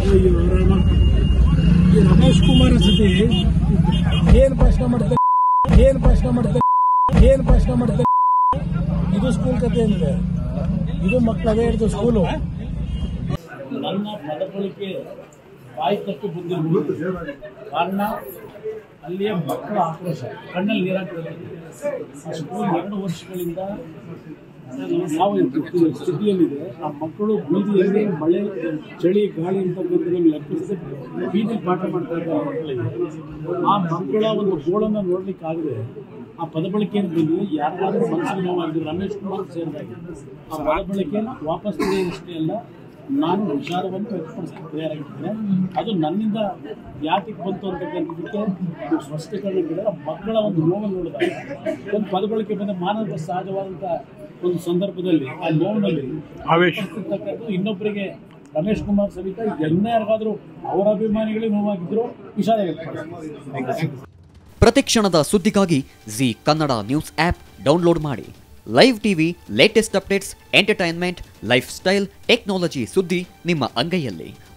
ಅಯ್ಯೋ ರಾಮ ಈ ರಮೇಶ್ ಕುಮಾರ್ ಸತಿ ಏನ್ ಭಾಷಣ ಮಾಡ್ತಾರೆ ಏನ್ ಭಾಷಣ ಮಾಡ್ತಾರೆ ಏನ್ ಭಾಷಣ ಮಾಡ್ತಾರೆ ಇದು ಸ್ಕೂಲ್ ಕಥೆ ಏನಿದೆ ಇದು ಮಕ್ಕಳದೇ ಹಿಡಿದು ಸ್ಕೂಲು ನನ್ನ ಪದಗಳಿಕೆ ಬಾಯಿ ತಪ್ಪಿ ಬಂದಿರಬಹುದು ಕಾರಣ ಅಲ್ಲಿಯ ಮಕ್ಕಳ ಆಕ್ರೋಶ ಕಣ್ಣಲ್ಲಿ ನೀರಾಗ್ತದೆ ಆ ಸ್ಕೂಲ್ ಎರಡು ವರ್ಷಗಳಿಂದ ನಾವು ಸ್ಥಿತಿಯಲ್ಲಿದೆ ಆ ಮಕ್ಕಳು ಬೀದಿಯಲ್ಲಿ ಮಳೆ ಚಳಿ ಗಾಳಿ ಅಂತಕ್ಕಂಥದ್ದನ್ನು ಲೆಕ್ಕಿಸದೆ ಬೀದಿ ಪಾಠ ಮಾಡ್ತಾ ಇದ್ದಾರೆ ಮಕ್ಕಳಿಗೆ ಆ ಮಕ್ಕಳ ಒಂದು ಗೋಳನ್ನು ನೋಡ್ಲಿಕ್ಕಾಗದೆ ಆ ಪದ ಬಳಕೆಯನ್ನು ಬಂದು ಯಾರಿಗಾದ್ರೂ ಮನಸ್ಸಿಗೆ ನೋವಾಗಿದ್ದು ರಮೇಶ್ ಕುಮಾರ್ ಸೇರಿದಾಗ ಆ ಪದ ಬಳಕೆಯನ್ನು ವಾಪಸ್ ತೆಗೆಯೋದಷ್ಟೇ ಅಲ್ಲ ನಾನು ವಿಚಾರವನ್ನು ವ್ಯಕ್ತಪಡಿಸಕ್ಕೆ ತಯಾರಾಗಿದ್ದೇನೆ ಅದು ನನ್ನಿಂದ ಯಾಕೆ ಬಂತು ಅಂತಕ್ಕಂಥದ್ದಕ್ಕೆ ಒಂದು ಸ್ಪಷ್ಟೀಕರಣ ನೀಡಿದರೆ ಮಕ್ಕಳ ಒಂದು ನೋವನ್ನು ನೋಡಿದಾಗ ಒಂದು ಪದ ಬಳಕೆ ಬಂದ ಮಾನವ ಸಹಜವಾದಂಥ ಒಂದು ಸಂದರ್ಭದಲ್ಲಿ ಆ ನೋವಿನಲ್ಲಿ ಆವೇಶ. ಇರ್ತಕ್ಕಂಥದ್ದು ಇನ್ನೊಬ್ಬರಿಗೆ ರಮೇಶ್ ಕುಮಾರ್ ಸಮೇತ ಯಾರಿಗಾದ್ರೂ ಅವರ ಅಭಿಮಾನಿಗಳಿಗೆ ನೋವಾಗಿದ್ರು ವಿಷಾದ ವ್ಯಕ್ತಪಡಿಸ್ತಾರೆ ಪ್ರತಿಕ್ಷಣದ ಸುದ್ದಿಗಾಗಿ Zee Kannada news app download ಮಾಡಿ live TV latest updates entertainment lifestyle technology ಸುದ್ದಿ ನಿಮ್ಮ ಅಂಗೈಯಲ್ಲಿ